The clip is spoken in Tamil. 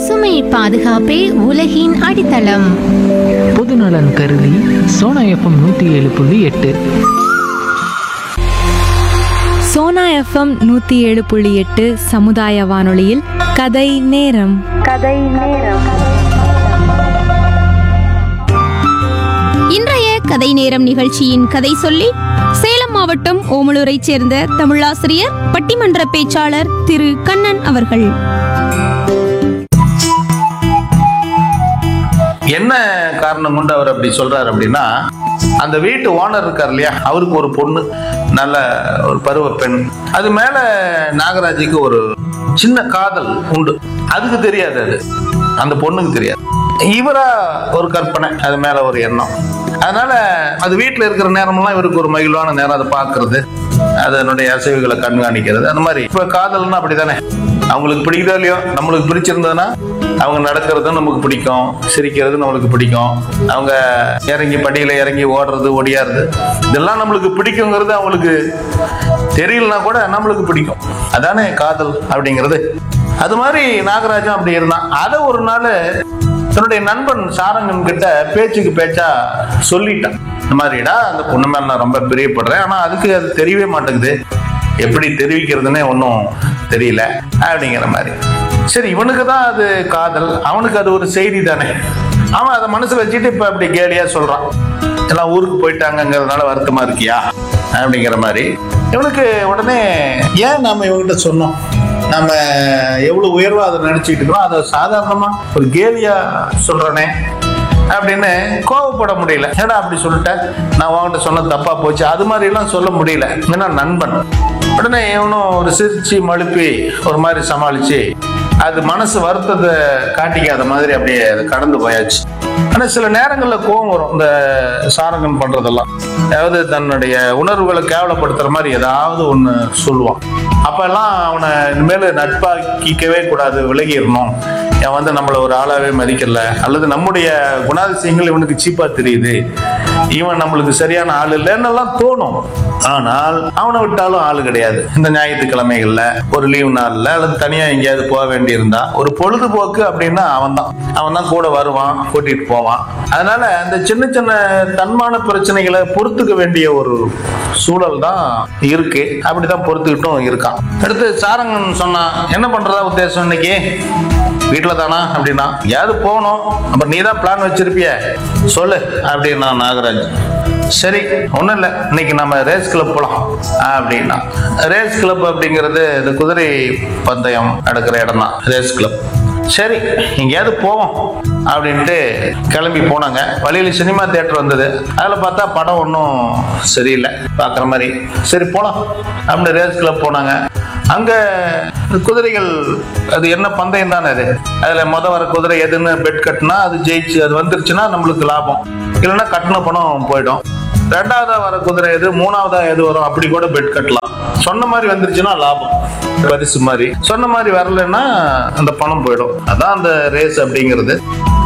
பசுமை பாதுகாப்பே உலகின் அடித்தளம் பொதுநலன் கருதி சோனா எஃப்எம் நூற்றி ஏழு புள்ளி எட்டு சோனா எஃப்எம் நூற்றி ஏழு புள்ளி எட்டு சமுதாய வானொலியில் கதை நேரம் இன்றைய கதை நேரம் நிகழ்ச்சியின் கதை சொல்லி சேலம் மாவட்டம் ஓமலூரைச் சேர்ந்த தமிழாசிரியர் பட்டிமன்ற பேச்சாளர் திரு கண்ணன் அவர்கள் என்ன காரணம் கொண்டு அவர் அப்படி சொல்றாரு அப்படின்னா அந்த வீட்டு ஓனர் இருக்கார் இல்லையா அவருக்கு ஒரு பொண்ணு நல்ல ஒரு பருவ பெண் அது மேல நாகராஜுக்கு ஒரு சின்ன காதல் உண்டு அதுக்கு தெரியாது அது அந்த பொண்ணுக்கு தெரியாது இவரா ஒரு கற்பனை அது மேல ஒரு எண்ணம் அதனால அது வீட்டில் இருக்கிற நேரமெல்லாம் இவருக்கு ஒரு மகிழ்வான நேரம் அதை பார்க்கறது அதனுடைய அசைவுகளை கண்காணிக்கிறது அந்த மாதிரி இப்ப காதல்னா அப்படிதானே அவங்களுக்கு பிடிக்குதோ இல்லையோ நம்மளுக்கு பிடிச்சிருந்ததுன்னா அவங்க நடக்கிறதும் நமக்கு பிடிக்கும் சிரிக்கிறது நம்மளுக்கு பிடிக்கும் அவங்க இறங்கி படியில இறங்கி ஓடுறது ஒடியாருது இதெல்லாம் நம்மளுக்கு பிடிக்குங்கிறது அவங்களுக்கு தெரியலனா கூட நம்மளுக்கு பிடிக்கும் அதானே காதல் அப்படிங்கிறது அது மாதிரி நாகராஜன் அப்படி இருந்தான் அதை ஒரு நாள் தன்னுடைய நண்பன் சாரங்கன் கிட்ட பேச்சுக்கு பேச்சா சொல்லிட்டான் இந்த மாதிரிடா அந்த பொண்ணு மேல நான் ரொம்ப பிரியப்படுறேன் ஆனா அதுக்கு அது தெரியவே மாட்டேங்குது எப்படி தெரிவிக்கிறதுனே ஒன்றும் தெரியல அப்படிங்கிற மாதிரி சரி இவனுக்கு தான் அது காதல் அவனுக்கு அது ஒரு செய்தி தானே அவன் அதை மனசுல வச்சுட்டு இப்ப அப்படி கேலியா சொல்றான் எல்லாம் ஊருக்கு போயிட்டாங்கங்கிறதுனால வருத்தமா இருக்கியா அப்படிங்கிற மாதிரி இவனுக்கு உடனே ஏன் நாம இவன்கிட்ட சொன்னோம் நம்ம எவ்வளவு உயர்வா அதை நினைச்சிட்டு இருக்கிறோம் அதை சாதாரணமா ஒரு கேலியா சொல்றானே அப்படின்னு கோவப்பட முடியல ஏடா அப்படி சொல்லிட்டேன் நான் உன்கிட்ட சொன்ன தப்பா போச்சு அது மாதிரி எல்லாம் சொல்ல முடியல ஏன்னா நண்பன் உடனே இவனும் ஒரு சிரிச்சு மழுப்பி ஒரு மாதிரி சமாளிச்சு அது மனசு வருத்தத்தை காட்டிக்காத மாதிரி அப்படியே அது கடந்து போயாச்சு ஆனா சில நேரங்கள்ல கோவம் வரும் இந்த சாரங்கன் பண்றதெல்லாம் அதாவது தன்னுடைய உணர்வுகளை கேவலப்படுத்துற மாதிரி ஏதாவது ஒண்ணு சொல்லுவான் அப்பெல்லாம் அவனை இனிமேல் நட்பாக்கிக்கவே கூடாது விலகிடணும் அவன் வந்து நம்மளை ஒரு ஆளாவே மதிக்கல அல்லது நம்முடைய குணாதிசயங்கள் இவனுக்கு சீப்பா தெரியுது இவன் நம்மளுக்கு சரியான ஆள் இல்லைன்னெல்லாம் தோணும் ஆனால் அவனை விட்டாலும் ஆளு கிடையாது இந்த ஞாயிற்றுக்கிழமைகள்ல ஒரு லீவ் நாள்ல அல்லது தனியா எங்கேயாவது போக வேண்டியிருந்தா ஒரு பொழுதுபோக்கு அப்படின்னா அவன் தான் அவன் தான் கூட வருவான் கூட்டிட்டு போவான் அதனால அந்த சின்ன சின்ன தன்மான பிரச்சனைகளை பொறுத்துக்க வேண்டிய ஒரு சூழல் தான் இருக்கு அப்படிதான் பொறுத்துக்கிட்டும் இருக்கான் அடுத்து சாரங்கன் சொன்னான் என்ன பண்றதா உத்தேசம் இன்னைக்கு வீட்டில் தானா அப்படின்னா யாரு போகணும் அப்புறம் நீ தான் பிளான் வச்சிருப்பிய சொல்லு அப்படின்னா நாகராஜ் சரி ஒன்றும் இல்லை இன்னைக்கு நம்ம ரேஸ் கிளப் போகலாம் அப்படின்னா ரேஸ் கிளப் அப்படிங்கிறது இந்த குதிரை பந்தயம் நடக்கிற இடம் தான் ரேஸ் கிளப் சரி எங்கேயாவது போவோம் அப்படின்ட்டு கிளம்பி போனாங்க வழியில் சினிமா தேட்டர் வந்தது அதில் பார்த்தா படம் ஒன்றும் சரியில்லை பார்க்குற மாதிரி சரி போகலாம் அப்படின்னு ரேஸ் கிளப் போனாங்க அங்க குதிரைகள் அது என்ன பந்தயம் தானே அது அதுல முத வர குதிரை எதுன்னு பெட் கட்டினா அது ஜெயிச்சு அது வந்துருச்சுன்னா நம்மளுக்கு லாபம் இல்லைன்னா கட்டின பணம் போயிடும் ரெண்டாவதா வர குதிரை எது மூணாவதா எது வரும் அப்படி கூட பெட் கட்டலாம் சொன்ன மாதிரி வந்துருச்சுன்னா லாபம் பரிசு மாதிரி சொன்ன மாதிரி வரலன்னா அந்த பணம் போயிடும் அதான் அந்த ரேஸ் அப்படிங்கிறது